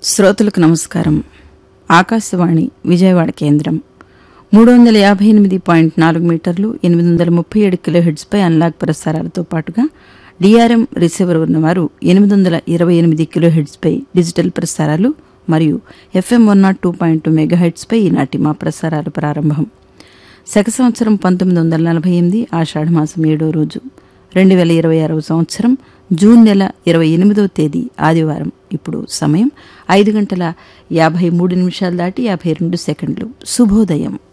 శ్రోతలకు నమస్కారం ఆకాశవాణి విజయవాడ కేంద్రం మూడు వందల యాభై ఎనిమిది పాయింట్ నాలుగు మీటర్లు ఎనిమిది వందల ముప్పై ఏడు కిలో హెడ్స్పై అన్లాక్ ప్రసారాలతో పాటుగా డిఆర్ఎం రిసీవర్ ఉన్నవారు ఎనిమిది వందల ఇరవై ఎనిమిది కిలో హెడ్స్పై డిజిటల్ ప్రసారాలు మరియు FM one naught two point two mega హెడ్స్పై ఈనాటి మా ప్రసారాలు ప్రారంభం శక సంవత్సరం పంతొమ్మిది వందల నలభై ఎనిమిది ఆషాఢమాసం ఏడో రోజు రెండు వేల ఇరవై ఆరవ సంవత్సరం జూన్ నెల ఇరవై ఎనిమిదవ తేదీ ఆదివారం ఇప్పుడు సమయం ఐదు గంటల యాభై మూడు నిమిషాలు దాటి యాభై రెండు సెకండ్లు శుభోదయం